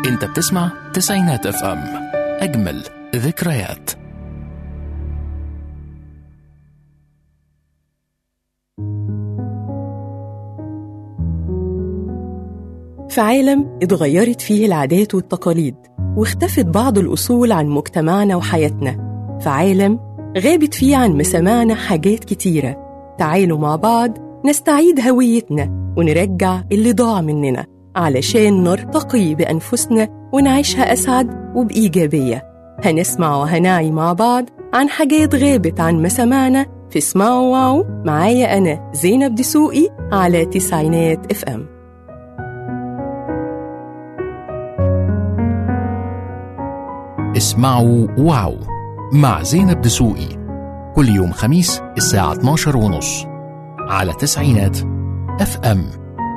انت بتسمع تسعينات اف ام اجمل ذكريات في عالم اتغيرت فيه العادات والتقاليد واختفت بعض الأصول عن مجتمعنا وحياتنا في عالم غابت فيه عن مسامعنا حاجات كتيرة تعالوا مع بعض نستعيد هويتنا ونرجع اللي ضاع مننا علشان نرتقي بأنفسنا ونعيشها أسعد وبإيجابية هنسمع وهنعي مع بعض عن حاجات غابت عن مسامعنا في اسمعوا واو معايا أنا زينب دسوقي على تسعينات اف ام اسمعوا واو مع زينب دسوقي كل يوم خميس الساعة 12 ونص على تسعينات اف ام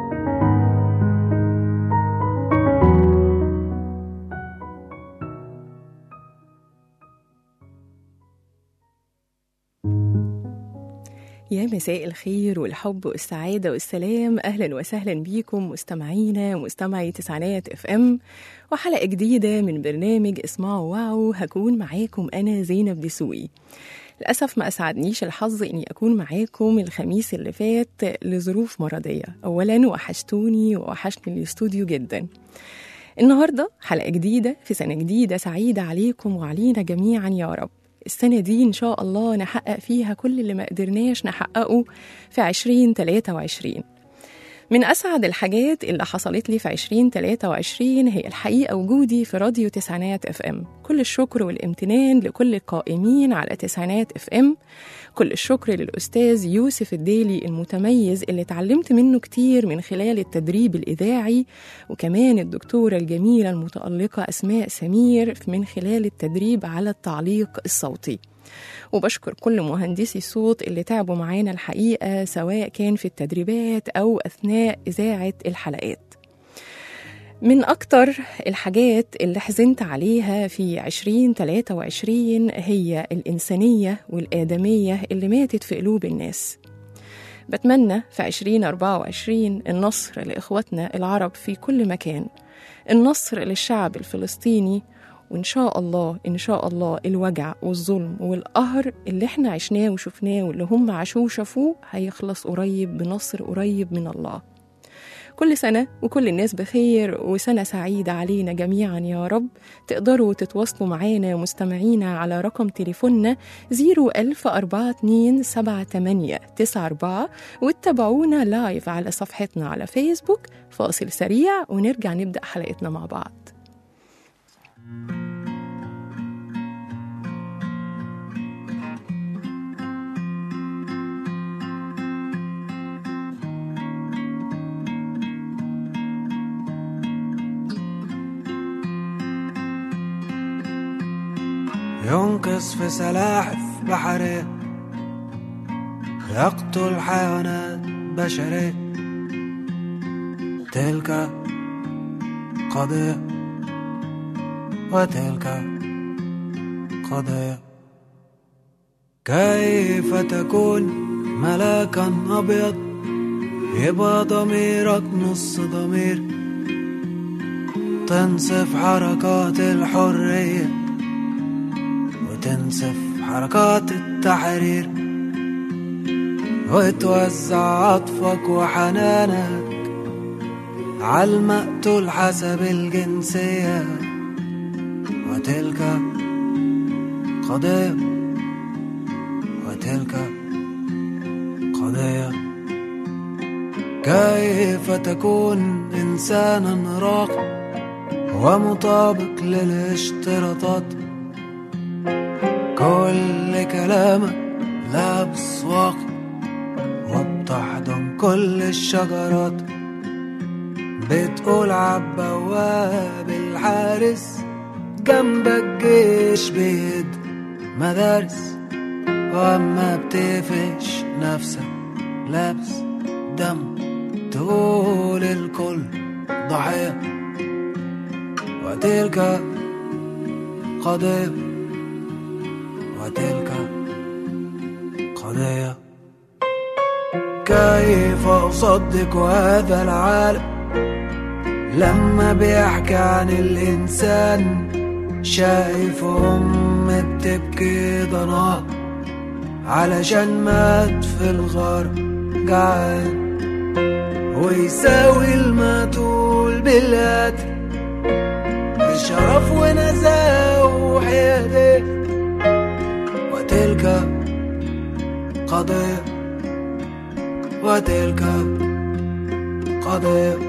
يا مساء الخير والحب والسعادة والسلام أهلا وسهلا بيكم مستمعينا ومستمعي تسعينات اف ام وحلقة جديدة من برنامج اسمعوا واو هكون معاكم أنا زينب دسوقي للأسف ما أسعدنيش الحظ إني أكون معاكم الخميس اللي فات لظروف مرضية أولا وحشتوني ووحشني الاستوديو جدا النهاردة حلقة جديدة في سنة جديدة سعيدة عليكم وعلينا جميعا يا رب السنة دي إن شاء الله نحقق فيها كل اللي ما قدرناش نحققه في 2023 من أسعد الحاجات اللي حصلت لي في 2023 هي الحقيقة وجودي في راديو تسعينات اف ام كل الشكر والامتنان لكل القائمين على تسعينات اف ام كل الشكر للأستاذ يوسف الديلي المتميز اللي اتعلمت منه كتير من خلال التدريب الإذاعي وكمان الدكتورة الجميلة المتألقة أسماء سمير من خلال التدريب على التعليق الصوتي وبشكر كل مهندسي الصوت اللي تعبوا معانا الحقيقة سواء كان في التدريبات أو أثناء إذاعة الحلقات من أكتر الحاجات اللي حزنت عليها في 2023 هي الإنسانية والآدمية اللي ماتت في قلوب الناس بتمنى في 2024 النصر لإخواتنا العرب في كل مكان النصر للشعب الفلسطيني وإن شاء الله إن شاء الله الوجع والظلم والقهر اللي إحنا عشناه وشفناه واللي هم عاشوه وشافوه هيخلص قريب بنصر قريب من الله كل سنة وكل الناس بخير وسنة سعيدة علينا جميعا يا رب تقدروا تتواصلوا معانا مستمعينا على رقم تليفوننا 01042 واتبعونا لايف على صفحتنا على فيسبوك فاصل سريع ونرجع نبدأ حلقتنا مع بعض ينقص في سلاحف بحرية يقتل حيوانات بشرية تلك قضية وتلك قضية كيف تكون ملاكا أبيض يبقى ضميرك نص ضمير تنصف حركات الحريه وتنسف حركات التحرير وتوزع عطفك وحنانك عالمقتول حسب الجنسية وتلك قضية وتلك قضية كيف تكون إنسانا راقي ومطابق للاشتراطات كل كلامك لابس واقي وبتحضن كل الشجرات بتقول عالبواب الحارس جنبك جيش بيد مدارس واما بتقفش نفسك لابس دم تقول الكل ضحية وتلك قضية وتلك قضية كيف أصدق هذا العالم لما بيحكي عن الإنسان شايف أم بتبكي ضناها علشان مات في الغار جعان ويساوي المقتول بالقتل بشرف ونزاهة وحيادية وتلك قضية وتلك قضية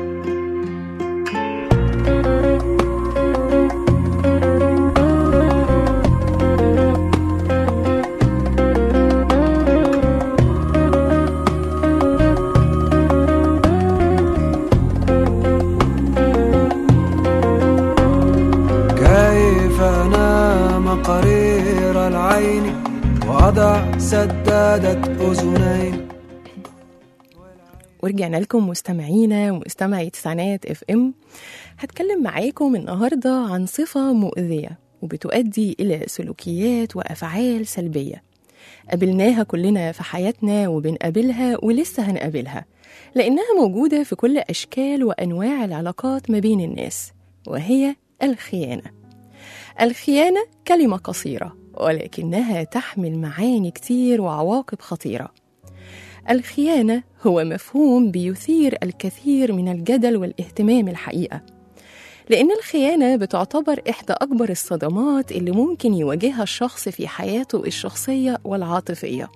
كيف أنام قرير العين وأضع سدادة أذنين ورجعنا لكم مستمعينا ومستمعي تسعينات اف ام هتكلم معاكم النهارده عن صفة مؤذية وبتؤدي إلى سلوكيات وأفعال سلبية قابلناها كلنا في حياتنا وبنقابلها ولسه هنقابلها لأنها موجودة في كل أشكال وأنواع العلاقات ما بين الناس وهي الخيانة الخيانة كلمة قصيرة ولكنها تحمل معاني كتير وعواقب خطيرة الخيانة هو مفهوم بيثير الكثير من الجدل والاهتمام الحقيقة لأن الخيانة بتعتبر إحدى أكبر الصدمات اللي ممكن يواجهها الشخص في حياته الشخصية والعاطفية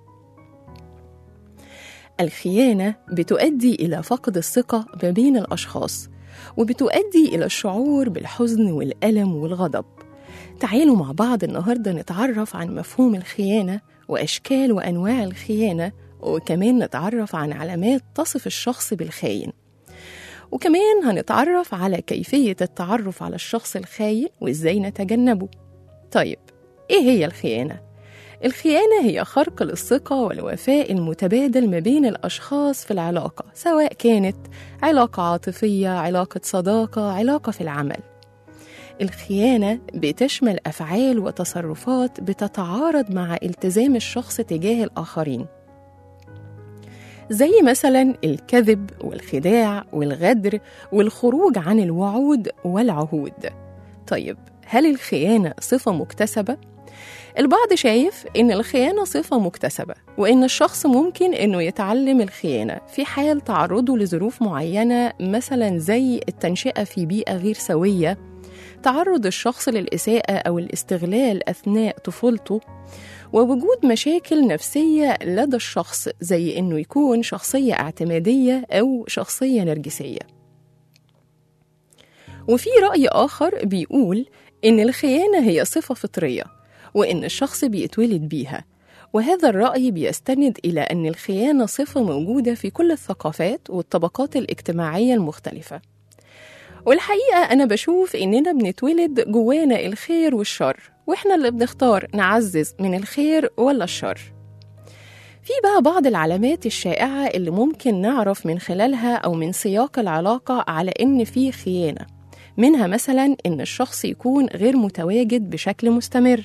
الخيانة بتؤدي إلى فقد الثقة ما بين الأشخاص وبتؤدي إلى الشعور بالحزن والألم والغضب تعالوا مع بعض النهاردة نتعرف عن مفهوم الخيانة وأشكال وأنواع الخيانة وكمان نتعرف عن علامات تصف الشخص بالخاين وكمان هنتعرف على كيفية التعرف على الشخص الخاين وإزاي نتجنبه طيب إيه هي الخيانة؟ الخيانة هي خرق الثقة والوفاء المتبادل ما بين الأشخاص في العلاقة سواء كانت علاقة عاطفية، علاقة صداقة، علاقة في العمل الخيانة بتشمل أفعال وتصرفات بتتعارض مع التزام الشخص تجاه الآخرين زي مثلا الكذب والخداع والغدر والخروج عن الوعود والعهود طيب هل الخيانة صفة مكتسبة؟ البعض شايف إن الخيانة صفة مكتسبة وإن الشخص ممكن إنه يتعلم الخيانة في حال تعرضه لظروف معينة مثلا زي التنشئة في بيئة غير سوية تعرض الشخص للإساءة أو الاستغلال أثناء طفولته ووجود مشاكل نفسية لدى الشخص زي إنه يكون شخصية اعتمادية أو شخصية نرجسية وفي رأي آخر بيقول إن الخيانة هي صفة فطرية وإن الشخص بيتولد بيها وهذا الرأي بيستند إلى أن الخيانة صفة موجودة في كل الثقافات والطبقات الاجتماعية المختلفة والحقيقة أنا بشوف إننا بنتولد جوانا الخير والشر وإحنا اللي بنختار نعزز من الخير ولا الشر في بقى بعض العلامات الشائعة اللي ممكن نعرف من خلالها أو من سياق العلاقة على إن في خيانة منها مثلا إن الشخص يكون غير متواجد بشكل مستمر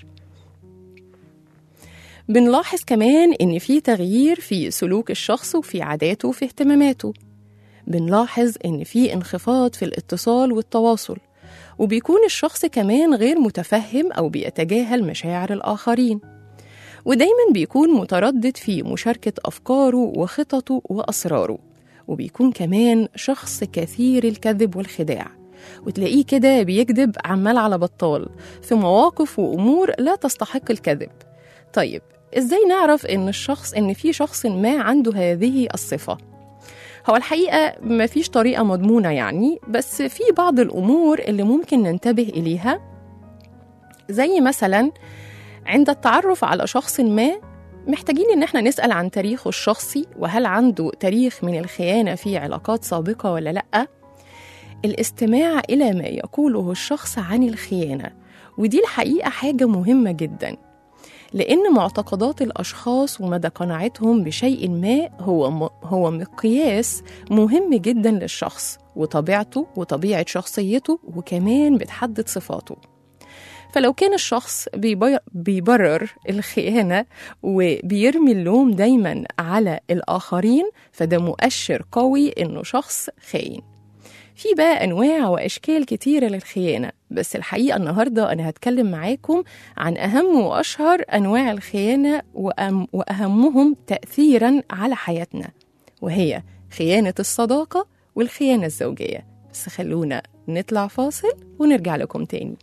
بنلاحظ كمان إن في تغيير في سلوك الشخص وفي عاداته وفي اهتماماته بنلاحظ إن في انخفاض في الاتصال والتواصل وبيكون الشخص كمان غير متفهم أو بيتجاهل مشاعر الآخرين ودايما بيكون متردد في مشاركة أفكاره وخططه وأسراره وبيكون كمان شخص كثير الكذب والخداع وتلاقيه كده بيكذب عمال على بطال في مواقف وأمور لا تستحق الكذب طيب إزاي نعرف إن الشخص إن في شخص ما عنده هذه الصفة؟ هو الحقيقة مفيش طريقة مضمونة يعني بس في بعض الأمور اللي ممكن ننتبه إليها زي مثلا عند التعرف على شخص ما محتاجين إن احنا نسأل عن تاريخه الشخصي وهل عنده تاريخ من الخيانة في علاقات سابقة ولا لأ الاستماع إلى ما يقوله الشخص عن الخيانة ودي الحقيقة حاجة مهمة جدا لأن معتقدات الأشخاص ومدى قناعتهم بشيء ما هو هو مقياس مهم جدا للشخص وطبيعته وطبيعة شخصيته وكمان بتحدد صفاته فلو كان الشخص بيبرر الخيانة وبيرمي اللوم دايما على الآخرين فده مؤشر قوي إنه شخص خاين في بقى أنواع وأشكال كتيرة للخيانة بس الحقيقة النهاردة أنا هتكلم معاكم عن أهم وأشهر أنواع الخيانة وأم وأهمهم تأثيرا على حياتنا وهي خيانة الصداقة والخيانة الزوجية بس خلونا نطلع فاصل ونرجع لكم تاني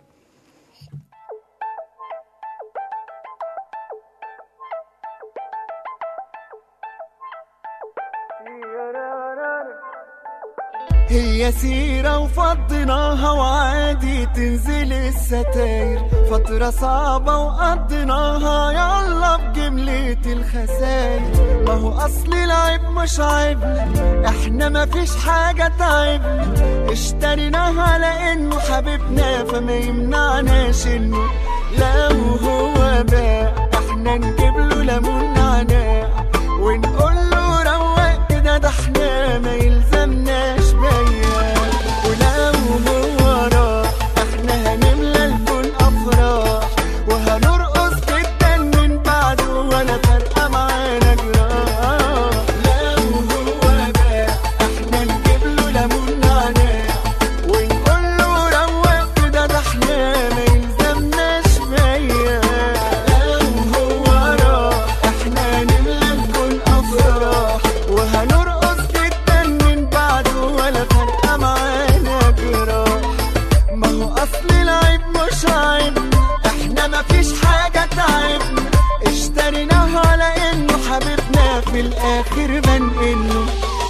هي سيرة وفضيناها وعادي تنزل الستاير فترة صعبة وقضيناها يلا بجملة الخساير ما هو أصل العيب مش عيبنا احنا مفيش حاجة تعبنا اشتريناها لأنه حبيبنا فما يمنعناش انه لو هو باع احنا نجيب له ليمون نعناع ونقول له روق كده ده احنا ما يلزمناش بيا ولو هو راح احنا هنملى الكون افراح وهنرقص جدا من بعده ولا فارقه معانا جراح لو هو باع احنا نجيب له ليمون نعناع ونقول له روق كده ده احنا ما يلزمناش بيا لو هو راح احنا نملى الكون افراح وهنرقص جدا من بعده ولا فارقه معانا جراح ما هو اصل العيب مش عيب احنا مفيش حاجه تعبنا اشتريناها لانه حبيبنا في الاخر بنقله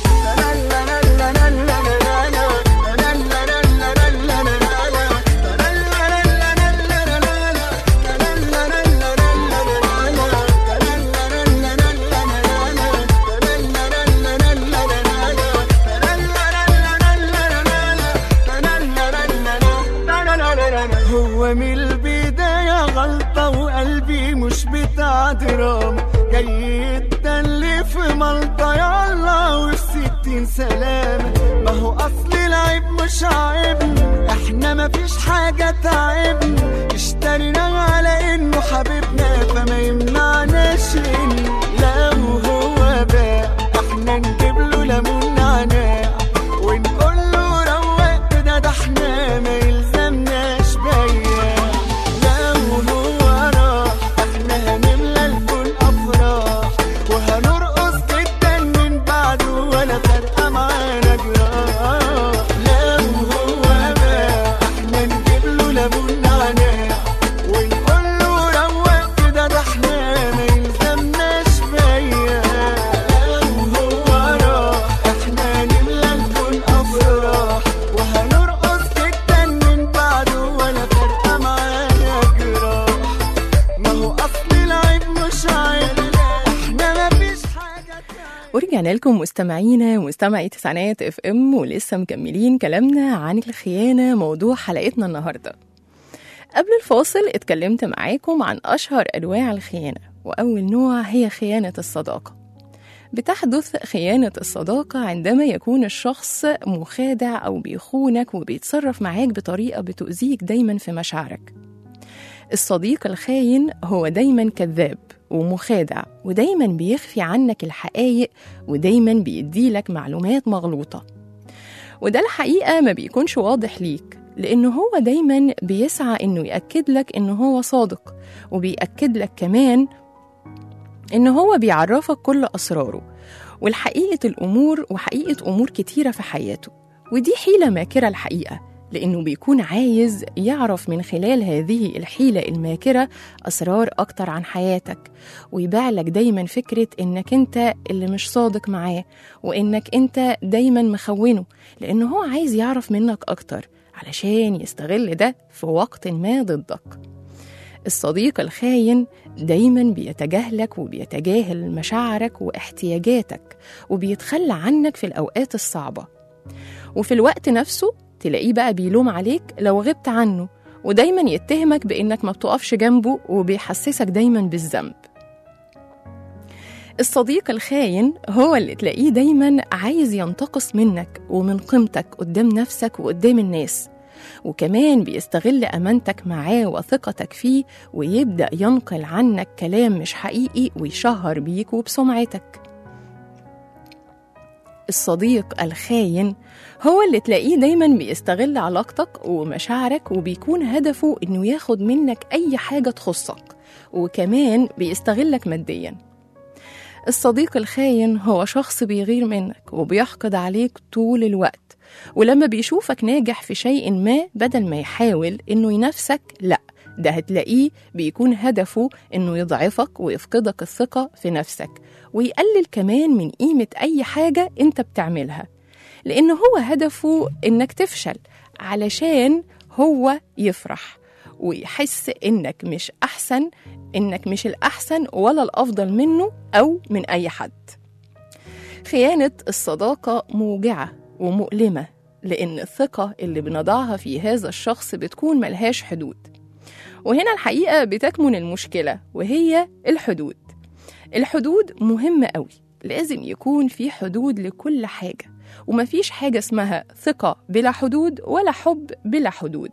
هو من البداية غلطة وقلبي مش بتاع دراما جاي يتدلي في ملطة يلا والستين سلامة ما هو أصل العيب مش عيبنا احنا مفيش حاجة تعبنا اشتريناه على انه حبيبنا فما يمنعناش انه لو هو باع احنا نجيب له ليمون نعناع ونقول له روق كده ده احنا ما يلزمناش بيا لو هو راح احنا هنملى الكون افراح وهنرقص جدا من بعده ولا فارقه معانا جراح لو هو باع احنا نجيب له ليمون نعناع ونقول له روق كده ده احنا ما يلزمناش بيا لو هو راح احنا نملى الكون افراح وهنرقص جدا من بعده ولا فارقه معانا جراح ما هو اصل العيب مش عيب احنا مفيش حاجه ورجعنا لكم مستمعينا مستمعي تسعينات اف ام ولسه مكملين كلامنا عن الخيانة موضوع حلقتنا النهاردة قبل الفاصل اتكلمت معاكم عن أشهر أنواع الخيانة وأول نوع هي خيانة الصداقة بتحدث خيانة الصداقة عندما يكون الشخص مخادع أو بيخونك وبيتصرف معاك بطريقة بتؤذيك دايما في مشاعرك الصديق الخاين هو دايما كذاب ومخادع ودايما بيخفي عنك الحقائق ودايما بيديلك معلومات مغلوطة وده الحقيقة ما بيكونش واضح ليك لأنه هو دايما بيسعى إنه يأكد لك إنه هو صادق وبيأكد لك كمان إن هو بيعرفك كل أسراره والحقيقة الأمور وحقيقة أمور كتيرة في حياته ودي حيلة ماكرة الحقيقة لأنه بيكون عايز يعرف من خلال هذه الحيلة الماكرة أسرار أكتر عن حياتك ويبيع لك دايما فكرة إنك أنت اللي مش صادق معاه وإنك أنت دايما مخونه لأنه هو عايز يعرف منك أكتر علشان يستغل ده في وقت ما ضدك الصديق الخاين دايما بيتجاهلك وبيتجاهل مشاعرك واحتياجاتك وبيتخلى عنك في الأوقات الصعبة وفي الوقت نفسه تلاقيه بقى بيلوم عليك لو غبت عنه ودايما يتهمك بإنك ما بتقفش جنبه وبيحسسك دايما بالذنب الصديق الخاين هو اللي تلاقيه دايما عايز ينتقص منك ومن قيمتك قدام نفسك وقدام الناس وكمان بيستغل أمانتك معاه وثقتك فيه ويبدأ ينقل عنك كلام مش حقيقي ويشهر بيك وبسمعتك الصديق الخاين هو اللي تلاقيه دايما بيستغل علاقتك ومشاعرك وبيكون هدفه انه ياخد منك اي حاجة تخصك وكمان بيستغلك ماديا الصديق الخاين هو شخص بيغير منك وبيحقد عليك طول الوقت ولما بيشوفك ناجح في شيء ما بدل ما يحاول انه ينافسك لا ده هتلاقيه بيكون هدفه انه يضعفك ويفقدك الثقة في نفسك ويقلل كمان من قيمة أي حاجة أنت بتعملها لأن هو هدفه إنك تفشل علشان هو يفرح ويحس إنك مش أحسن إنك مش الأحسن ولا الأفضل منه أو من أي حد خيانة الصداقة موجعة ومؤلمة لأن الثقة اللي بنضعها في هذا الشخص بتكون ملهاش حدود وهنا الحقيقة بتكمن المشكلة وهي الحدود الحدود مهمة قوي لازم يكون في حدود لكل حاجة ومفيش حاجة اسمها ثقة بلا حدود ولا حب بلا حدود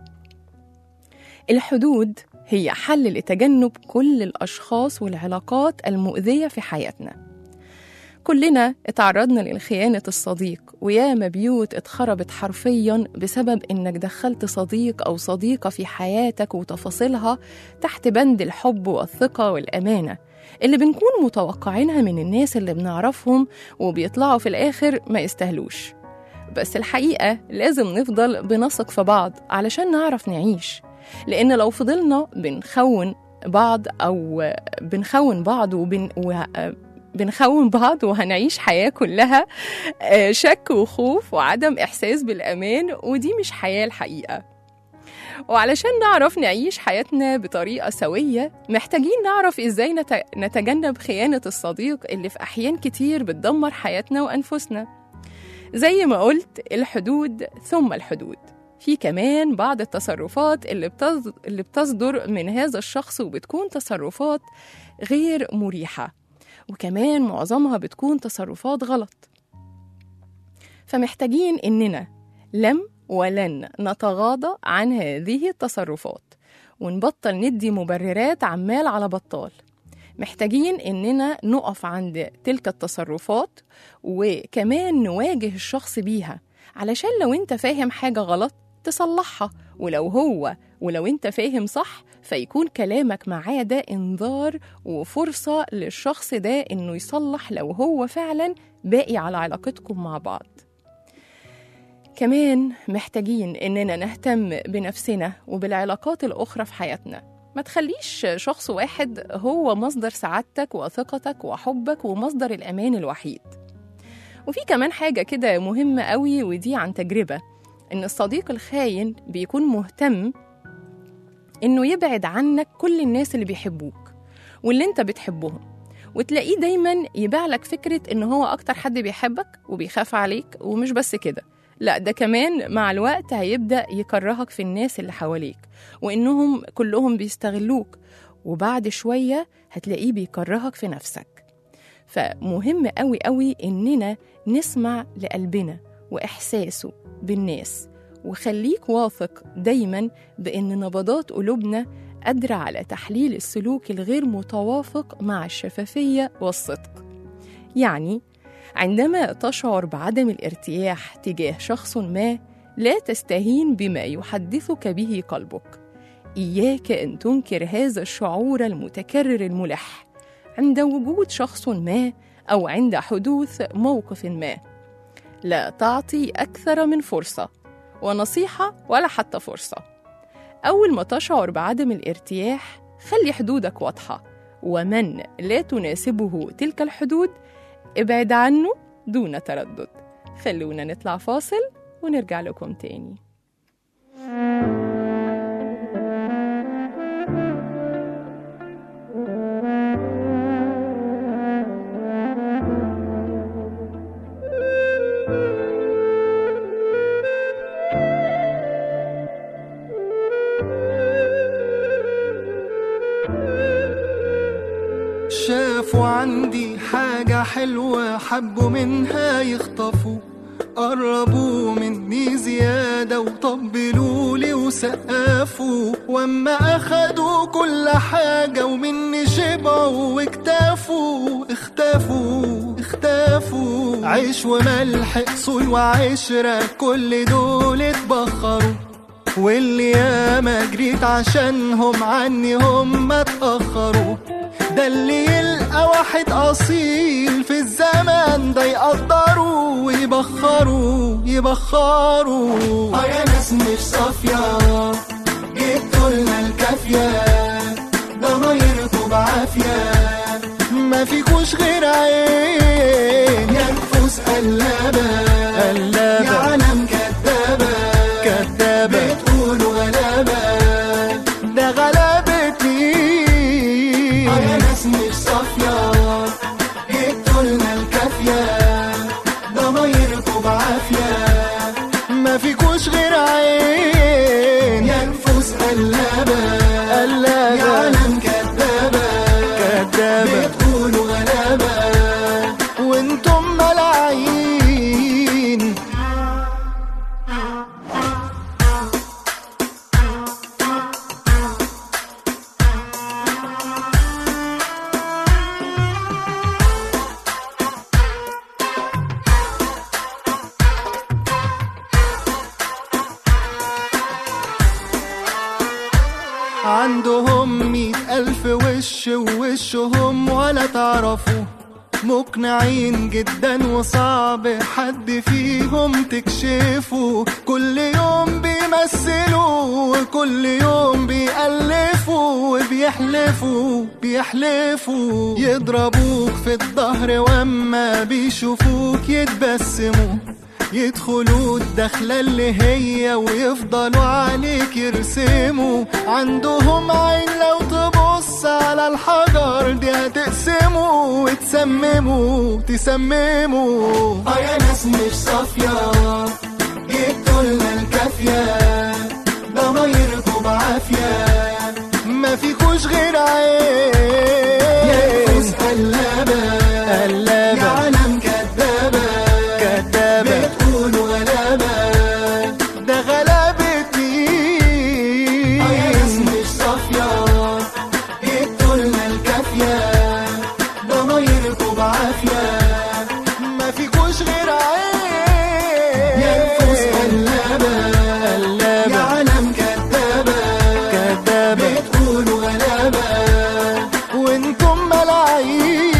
الحدود هي حل لتجنب كل الأشخاص والعلاقات المؤذية في حياتنا كلنا اتعرضنا للخيانة الصديق وياما بيوت اتخربت حرفيا بسبب انك دخلت صديق او صديقة في حياتك وتفاصيلها تحت بند الحب والثقة والأمانة اللي بنكون متوقعينها من الناس اللي بنعرفهم وبيطلعوا في الآخر ما يستاهلوش بس الحقيقة لازم نفضل بنثق في بعض علشان نعرف نعيش لأن لو فضلنا بنخون بعض أو بنخون بعض وبن و... بنخون بعض وهنعيش حياة كلها شك وخوف وعدم إحساس بالأمان ودي مش حياة الحقيقة وعلشان نعرف نعيش حياتنا بطريقة سوية محتاجين نعرف إزاي نتجنب خيانة الصديق اللي في أحيان كتير بتدمر حياتنا وأنفسنا زي ما قلت الحدود ثم الحدود في كمان بعض التصرفات اللي, بتصدر, اللي بتصدر من هذا الشخص وبتكون تصرفات غير مريحة وكمان معظمها بتكون تصرفات غلط فمحتاجين إننا لم ولن نتغاضى عن هذه التصرفات ونبطل ندي مبررات عمال على بطال محتاجين إننا نقف عند تلك التصرفات وكمان نواجه الشخص بيها علشان لو انت فاهم حاجة غلط تصلحها ولو هو ولو انت فاهم صح فيكون كلامك معاه ده انذار وفرصة للشخص ده انه يصلح لو هو فعلا باقي على علاقتكم مع بعض كمان محتاجين اننا نهتم بنفسنا وبالعلاقات الاخرى في حياتنا ما تخليش شخص واحد هو مصدر سعادتك وثقتك وحبك ومصدر الامان الوحيد وفي كمان حاجة كده مهمة قوي ودي عن تجربة إن الصديق الخاين بيكون مهتم إنه يبعد عنك كل الناس اللي بيحبوك واللي أنت بتحبهم وتلاقيه دايما يبيع لك فكرة إن هو أكتر حد بيحبك وبيخاف عليك ومش بس كده لا ده كمان مع الوقت هيبدأ يكرهك في الناس اللي حواليك وإنهم كلهم بيستغلوك وبعد شوية هتلاقيه بيكرهك في نفسك فمهم قوي قوي إننا نسمع لقلبنا وإحساسه بالناس وخليك واثق دايما بأن نبضات قلوبنا قادرة على تحليل السلوك الغير متوافق مع الشفافية والصدق يعني عندما تشعر بعدم الارتياح تجاه شخص ما لا تستهين بما يحدثك به قلبك إياك أن تنكر هذا الشعور المتكرر الملح عند وجود شخص ما أو عند حدوث موقف ما لا تعطي أكثر من فرصة ونصيحة ولا حتى فرصة أول ما تشعر بعدم الارتياح خلي حدودك واضحة ومن لا تناسبه تلك الحدود ابعد عنه دون تردد خلونا نطلع فاصل ونرجع لكم تاني شافوا عندي حاجة حلوة حبوا منها يخطفوا قربوا مني زيادة وطبلوا لي وسقفوا واما اخدوا كل حاجة ومني شبعوا واكتفوا اختفوا اختفوا عيش وملح اصول وعشرة كل دول اتبخروا واللي ياما جريت عشانهم عني هم اتأخروا ده اللي يلقى واحد أصيل في الزمن ده يقدروا ويبخروا يبخروا اه يا ناس مش صافية جبتوا لنا الكافية ضمايركوا بعافية ما فيكوش غير عين يا نفوس قلابة قلابة يا عالم كدابة كدابة بتقولوا غلابة ده غلابة مين اه يا ناس مش صافية جبتوا لنا الكافية ضمايركوا بعافية ما فيكوش غير عين يا نفوس قلابة قلابة يا عالم كدابة كدابة بتقولوا غلابة وانتم ملاعين عندهم مئة ألف وش ووشهم ولا تعرفوا مقنعين جدا وصعب حد فيهم تكشفه كل يوم بيمثلوا وكل يوم بيألفوا وبيحلفوا بيحلفوا يضربوك في الظهر واما بيشوفوك يتبسموا يدخلوا الدخلة اللي هي ويفضلوا عليك يرسموا عندهم عين لو تبص على الحجر دي هتقسموا وتسمموا تسمموا اه يا ناس مش صافية جبتوا لنا الكافية ضمايركوا بعافية ما فيكوش غير عين يا نفوس قلابة قلابة يا عالم كدابة كدابة بتقولوا غلابة ده غلابة مين اه يا ناس مش صافية جبتوا لنا الكافية ضمايركوا بعافية ما فيكوش غير عين يا نفوس قلابة قلابة يا عالم كدابة كدابة بتقولوا غلابة وانتم ملاعين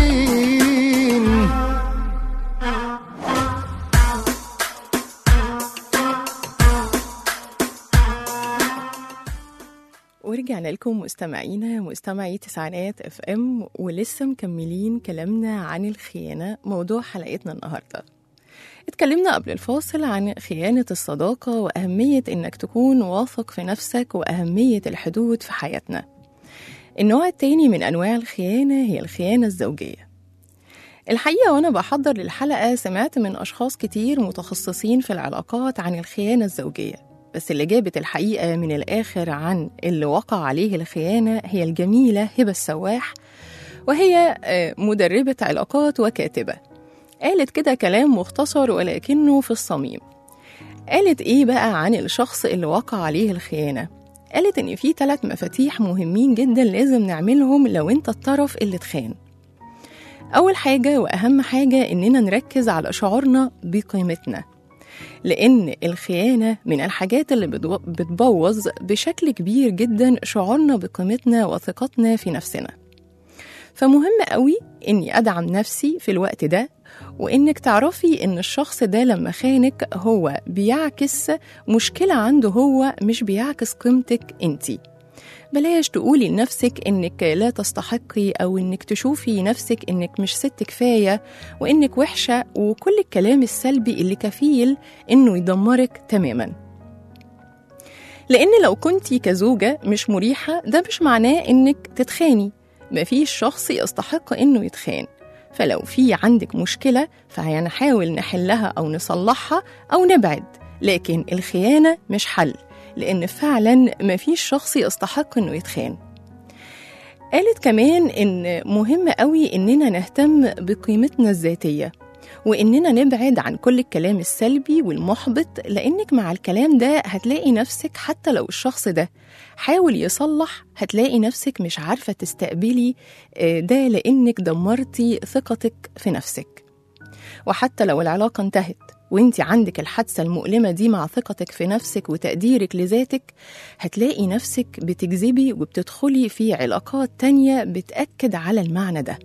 ورجعنا لكم مستمعينا مستمعي تسعينات اف ام ولسه مكملين كلامنا عن الخيانة موضوع حلقتنا النهاردة اتكلمنا قبل الفاصل عن خيانة الصداقة وأهمية إنك تكون واثق في نفسك وأهمية الحدود في حياتنا النوع التاني من أنواع الخيانة هي الخيانة الزوجية الحقيقة وأنا بحضر للحلقة سمعت من أشخاص كتير متخصصين في العلاقات عن الخيانة الزوجية بس اللي جابت الحقيقة من الآخر عن اللي وقع عليه الخيانة هي الجميلة هبة السواح وهي آه، مدربة علاقات وكاتبة قالت كده كلام مختصر ولكنه في الصميم قالت إيه بقى عن الشخص اللي وقع عليه الخيانة قالت إن في ثلاث مفاتيح مهمين جدا لازم نعملهم لو أنت الطرف اللي اتخان أول حاجة وأهم حاجة إننا نركز على شعورنا بقيمتنا لأن الخيانة من الحاجات اللي بتو- بتبوظ بشكل كبير جدا شعورنا بقيمتنا وثقتنا في نفسنا فمهم قوي إني أدعم نفسي في الوقت ده وإنك تعرفي إن الشخص ده لما خانك هو بيعكس مشكلة عنده هو مش بيعكس قيمتك انتي بلاش تقولي لنفسك انك لا تستحقي او انك تشوفي نفسك انك مش ست كفايه وانك وحشه وكل الكلام السلبي اللي كفيل انه يدمرك تماما لان لو كنتي كزوجه مش مريحه ده مش معناه انك تتخاني مفيش شخص يستحق انه يتخان فلو في عندك مشكله فهنحاول نحلها او نصلحها او نبعد لكن الخيانه مش حل لأن فعلا مفيش شخص يستحق إنه يتخان قالت كمان إن مهم قوي إننا نهتم بقيمتنا الذاتية وإننا نبعد عن كل الكلام السلبي والمحبط لأنك مع الكلام ده هتلاقي نفسك حتى لو الشخص ده حاول يصلح هتلاقي نفسك مش عارفة تستقبلي آه، ده لأنك دمرتي ثقتك في نفسك وحتى لو العلاقة انتهت وانت عندك الحادثة المؤلمة دي مع ثقتك في نفسك وتقديرك لذاتك هتلاقي نفسك بتجذبي وبتدخلي في علاقات تانية بتأكد على المعنى ده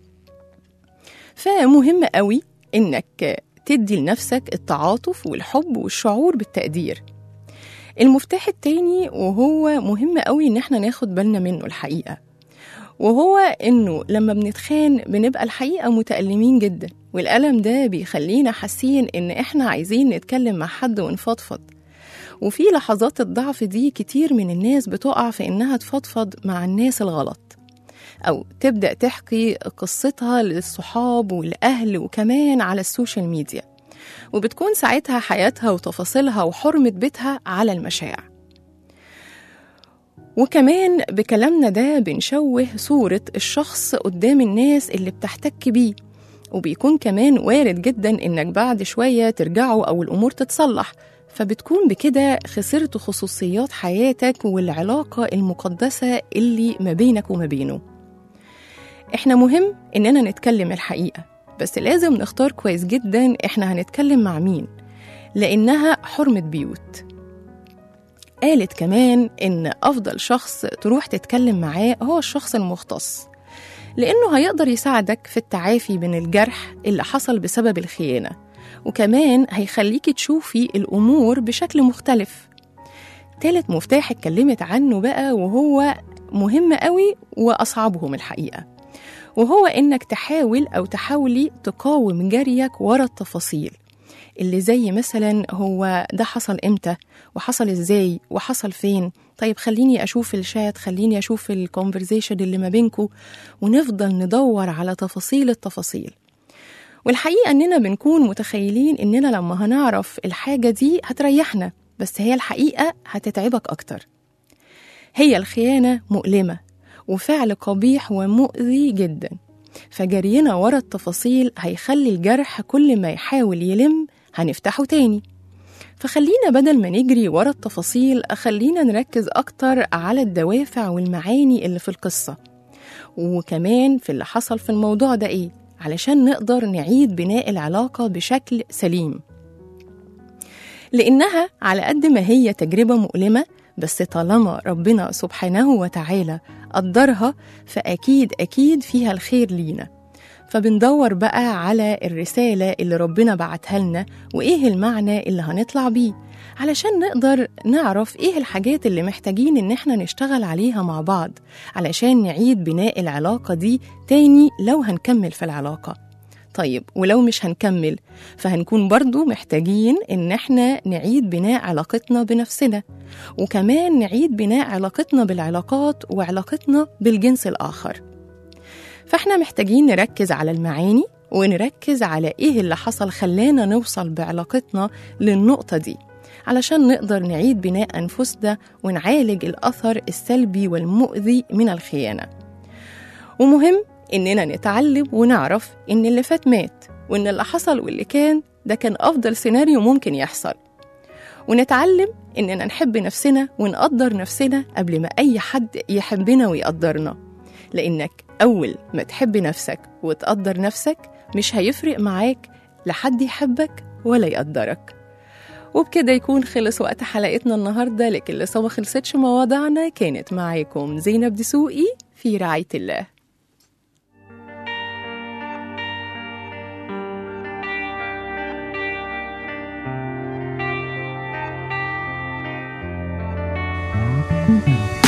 فمهم قوي انك تدي لنفسك التعاطف والحب والشعور بالتقدير المفتاح التاني وهو مهم قوي ان احنا ناخد بالنا منه الحقيقة وهو انه لما بنتخان بنبقى الحقيقة متألمين جدا والألم ده بيخلينا حاسين ان احنا عايزين نتكلم مع حد ونفضفض وفي لحظات الضعف دي كتير من الناس بتقع في انها تفضفض مع الناس الغلط أو تبدأ تحكي قصتها للصحاب والأهل وكمان على السوشيال ميديا وبتكون ساعتها حياتها وتفاصيلها وحرمة بيتها على المشاع وكمان بكلامنا ده بنشوه صورة الشخص قدام الناس اللي بتحتك بيه وبيكون كمان وارد جدا إنك بعد شوية ترجعوا أو الأمور تتصلح فبتكون بكده خسرت خصوصيات حياتك والعلاقة المقدسة اللي ما بينك وما بينه احنا مهم إننا نتكلم الحقيقة بس لازم نختار كويس جدا احنا هنتكلم مع مين لأنها حرمة بيوت قالت كمان إن أفضل شخص تروح تتكلم معاه هو الشخص المختص لأنه هيقدر يساعدك في التعافي من الجرح اللي حصل بسبب الخيانة وكمان هيخليكي تشوفي الأمور بشكل مختلف تالت مفتاح اتكلمت عنه بقى وهو مهم قوي وأصعبهم الحقيقة وهو إنك تحاول أو تحاولي تقاوم جريك ورا التفاصيل اللي زي مثلا هو ده حصل امتى وحصل ازاي وحصل فين طيب خليني اشوف الشات خليني اشوف الكونفرزيشن اللي ما بينكو ونفضل ندور على تفاصيل التفاصيل والحقيقة إننا بنكون متخيلين إننا لما هنعرف الحاجة دي هتريحنا بس هي الحقيقة هتتعبك أكتر هي الخيانة مؤلمة وفعل قبيح ومؤذي جدا فجرينا ورا التفاصيل هيخلي الجرح كل ما يحاول يلم هنفتحه تاني فخلينا بدل ما نجري ورا التفاصيل خلينا نركز أكتر على الدوافع والمعاني اللي في القصة وكمان في اللي حصل في الموضوع ده إيه علشان نقدر نعيد بناء العلاقة بشكل سليم لأنها على قد ما هي تجربة مؤلمة بس طالما ربنا سبحانه وتعالى قدرها فأكيد أكيد فيها الخير لينا فبندور بقى على الرسالة اللي ربنا بعتها لنا وإيه المعنى اللي هنطلع بيه علشان نقدر نعرف إيه الحاجات اللي محتاجين إن إحنا نشتغل عليها مع بعض علشان نعيد بناء العلاقة دي تاني لو هنكمل في العلاقة طيب ولو مش هنكمل فهنكون برضو محتاجين إن إحنا نعيد بناء علاقتنا بنفسنا وكمان نعيد بناء علاقتنا بالعلاقات وعلاقتنا بالجنس الآخر فإحنا محتاجين نركز على المعاني ونركز على إيه اللي حصل خلانا نوصل بعلاقتنا للنقطة دي علشان نقدر نعيد بناء أنفسنا ونعالج الأثر السلبي والمؤذي من الخيانة ومهم إننا نتعلم ونعرف إن اللي فات مات وإن اللي حصل واللي كان ده كان أفضل سيناريو ممكن يحصل ونتعلم إننا نحب نفسنا ونقدر نفسنا قبل ما أي حد يحبنا ويقدرنا لأنك أول ما تحب نفسك وتقدر نفسك مش هيفرق معاك لحد يحبك ولا يقدرك وبكده يكون خلص وقت حلقتنا النهاردة لكن لسه ما خلصتش مواضيعنا كانت معاكم زينب دسوقي في رعاية الله thank you